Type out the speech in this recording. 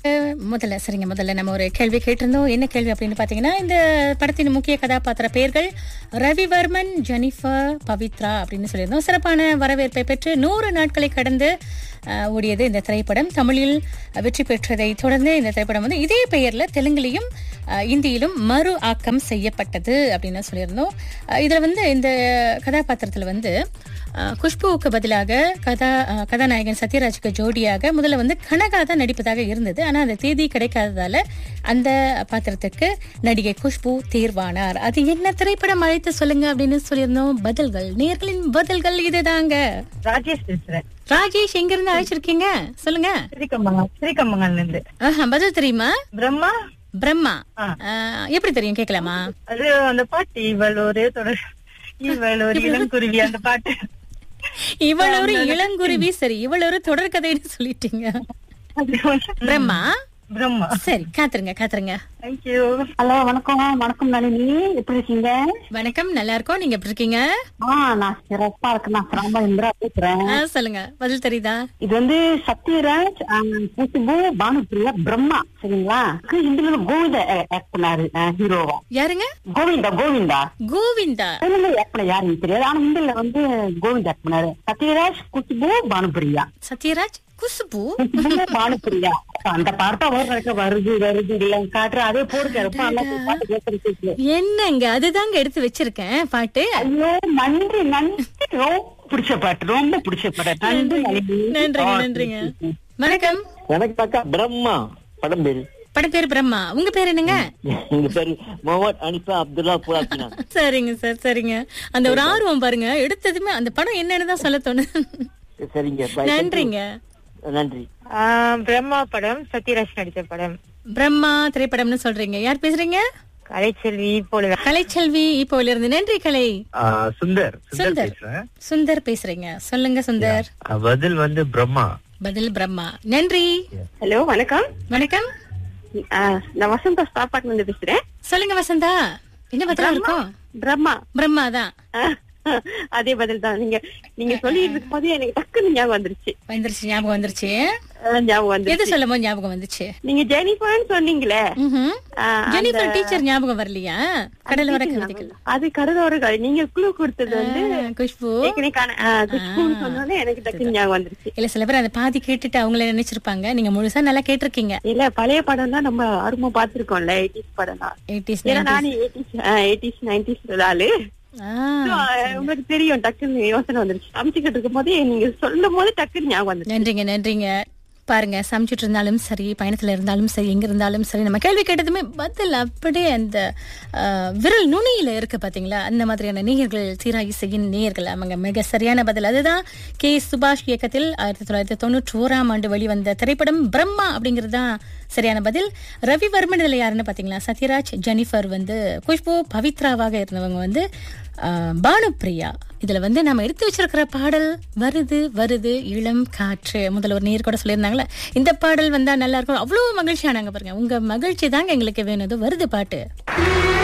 அஹ், முதல்ல சரிங்க முதல்ல நம்ம ஒரு கேள்வி கேட்டிருந்தோம் என்ன கேள்வி அப்படின்னு பாத்தீங்கன்னா இந்த படத்தின் முக்கிய கதாபாத்திர பெயர்கள் ரவிவர்மன் ஜெனிஃபர் பவித்ரா அப்படின்னு சொல்லியிருந்தோம் சிறப்பான வரவேற்பை பெற்று நூறு நாட்களை கடந்து அஹ், ஓடியது இந்த திரைப்படம் தமிழில் வெற்றி பெற்றதை தொடர்ந்து இந்த திரைப்படம் வந்து இதே பெயர்ல தெலுங்குலையும் அஹ், இந்தியிலும் மறு ஆக்கம் செய்யப்பட்டது அப்படின்னு சொல்லியிருந்தோம் அஹ், இதுல வந்து இந்த கதாபாத்திரத்துல வந்து அஹ், குஷ்புவுக்கு பதிலாக கதா அஹ், கதாநாயகன் சத்யராஜுக்கு ஜோடியாக முதல்ல வந்து கனகா தான் நடிப்பதாக இருந்தது ஆனா அந்த தேதி கிடைக்காததால அந்த பாத்திரத்துக்கு நடிகை குஷ்பு தேர்வானார் அது என்ன திரைப்படம் அழைத்து சொல்லுங்க அப்படின்னு சொல்லியிருந்தோம் பதில்கள் நேர்களின் பதில்கள் இதுதாங்க ராஜேஷ் பேசுறேன் ராஜேஷ் எங்க இருந்து அழைச்சிருக்கீங்க சொல்லுங்க ஸ்ரீகம்பங்க ஸ்ரீகம்பங்கல்ல இருந்து ஆஹா, பதில் தெரியுமா பிரம்மா பிரம்மா ஆ. அஹ், எப்படி தெரியும் கேட்கலாமா அது அந்த பாட்டு இவள் ஒரே தொடர் இவள் ஒரு இளங்குருவி அந்த பாட்டு இவள் ஒரு இளங்குருவி சரி இவள் ஒரு தொடர்கதைன்னு சொல்லிட்டீங்க அது வந்து பிரம்மா பிரம்மா சரி காத்துருங்க காத்துருங்க தேங்க்யூ ஹலோ வணக்கம் வணக்கம் நளினி எப்படி இருக்கீங்க வணக்கம் நல்லா இருக்கோம் நீங்க எப்படி இருக்கீங்க ஆ நான் சிறப்பா இருக்கு நான் ராமா இந்திரா பேசுறேன் ஆ, சொல்லுங்க பதில் தெரியுதா இது வந்து சத்யராஜ் குசுபு பானுப்பிரியா பிரம்மா சரிங்களா ஹிந்தில கோவிந்தா ஆக்ட் பண்ணாரு ஹீரோவா யாருங்க கோவிந்தா கோவிந்தா கோவிந்தா தெலுங்குல ஆக்ட் பண்ண யாருன்னு தெரியாது ஆனா ஹிந்தில வந்து கோவிந்தா ஆக்ட் பண்ணாரு சத்யராஜ் குசுபு பானுப்பிரியா சத்யராஜ் குசுபு குசுபு பானுப்பிரியா அந்த பாட்டா ஒரு நடக்க வருது வருது இல்ல காட்டுற அதே போடுங்க ரொம்ப நல்லா இருக்கு பாட்டு கேட்கறதுக்கு என்னங்க அதுதாங்க எடுத்து வச்சிருக்கேன் பாட்டு ஐயோ நன்றி நன்றி ரொம்ப பிடிச்ச பாட்டு ரொம்ப பிடிச்ச பாட்டு நன்றி நளினி. நன்றிங்க நன்றிங்க வணக்கம் எனக்கு அக்கா பிரம்மா படம் பேரு படம் பேர் பிரம்மா உங்க பேர் என்னங்க எங்க பேரு முகமது அனிஃபா அப்துல்லா புலாக்கினா சரிங்க சார் சரிங்க அந்த ஒரு ஆர்வம் பாருங்க எடுத்ததுமே அந்த படம் என்னன்னு தான் சொல்ல தோணும் சரிங்க bye. நன்றிங்க நன்றி பிரம்மா படம் சத்யராஜ் நடிச்ச படம் பிரம்மா திரைப்படம்னு சொல்றீங்க யார் பேசுறீங்க கலைச்செல்வி போல கலைச்செல்வி இப்போ இருந்து நன்றி கலை ஆ, சுந்தர் சுந்தர் சுந்தர் பேசுறேன் சுந்தர் பேசுறீங்க சொல்லுங்க சுந்தர் ஆ, பதில் வந்து பிரம்மா பதில் பிரம்மா நன்றி ஹலோ வணக்கம் வணக்கம் ஆ, நான் வசந்தா ஸ்டாப்பாட்ல இருந்து பேசுறேன் சொல்லுங்க வசந்தா என்ன பதிலா இருக்கும் பிரம்மா பிரம்மா தான் ஆ, அதே பதில் தான் நீங்க நீங்க சொல்லிட்டு இருக்கும் போதே எனக்கு டக்குன்னு ஞாபகம் வந்துருச்சு வந்துருச்சு ஞாபகம் வந்துருச்சு ஆ, ஞாபகம் எது வந்துருச்சு சொல்லும் போது ஞாபகம் வந்துச்சு நீங்க ஜெனிஃபர்னு சொன்னீங்களே ம்ஹும். ஆ, அந்த- ஜெனிஃபர் டீச்சர் ஞாபகம் வரலையா கடல் வர கவிதைகள் அது கடலோர நீங்க குழு கொடுத்தது வந்து ஆ, குஷ்பு ஏற்கனவே குஷ்புன்னு சொன்னோன்னே எனக்கு டக்குன்னு ஞாபகம் வந்துருச்சு இல்ல சில பேர் அதை பாதி கேட்டுட்டு அவங்கள நினைச்சிருப்பாங்க நீங்க முழுசா நல்லா கேட்டிருக்கீங்க இல்ல பழைய படம் தான் நம்ம ஆர்வமா பாத்திருக்கோம்ல எயிட்டிஸ் படம் தான் எயிட்டிஸ் ஏன்னா நானே எயிட்டிஸ் எயிட்டிஸ் நைன்டிஸ் ஆளு So, உங்களுக்கு தெரியும் டக்குன்னு யோசனை வந்துருச்சு அமைச்சுக்கிட்டு இருக்கும் போதே நீங்க சொல்லும் போது டக்குன்னு ஞாபகம் வந்துருச்சு நன்றிங்க நன்றிங்க பாருங்க சமைச்சிட்டு இருந்தாலும் சரி பயணத்துல இருந்தாலும் சரி எங்க இருந்தாலும் சரி நம்ம கேள்வி கேட்டதுமே பதில் அப்படியே அந்த ஆஹ், விரல் நுனியில இருக்கு பாத்தீங்களா அந்த மாதிரியான நேயர்கள் சீரா இசையின் நேயர்கள் அவங்க மிக சரியான பதில் அதுதான் கே சுபாஷ் இயக்கத்தில் ஆயிரத்தி தொள்ளாயிரத்தி தொண்ணூற்றி ஓராம் ஆண்டு வெளிவந்த திரைப்படம் பிரம்மா அப்படிங்கிறது தான் சரியான பதில் ரவிவர்மன் இதுல யாருன்னு பாத்தீங்களா சத்யராஜ் ஜெனிஃபர் வந்து குஷ்பு பவித்ராவாக இருந்தவங்க வந்து ஆஹ், பானுப்பிரியா இதுல வந்து நம்ம எடுத்து வச்சிருக்கிற பாடல் வருது வருது இளம் காற்று முதல்ல ஒரு நேர் கூட சொல்லியிருந்தாங்களே இந்த பாடல் வந்தா நல்லா இருக்கும் அவ்வளவு மகிழ்ச்சியானாங்க பாருங்க உங்க மகிழ்ச்சி தாங்க எங்களுக்கு வேணும் இது வருது பாட்டு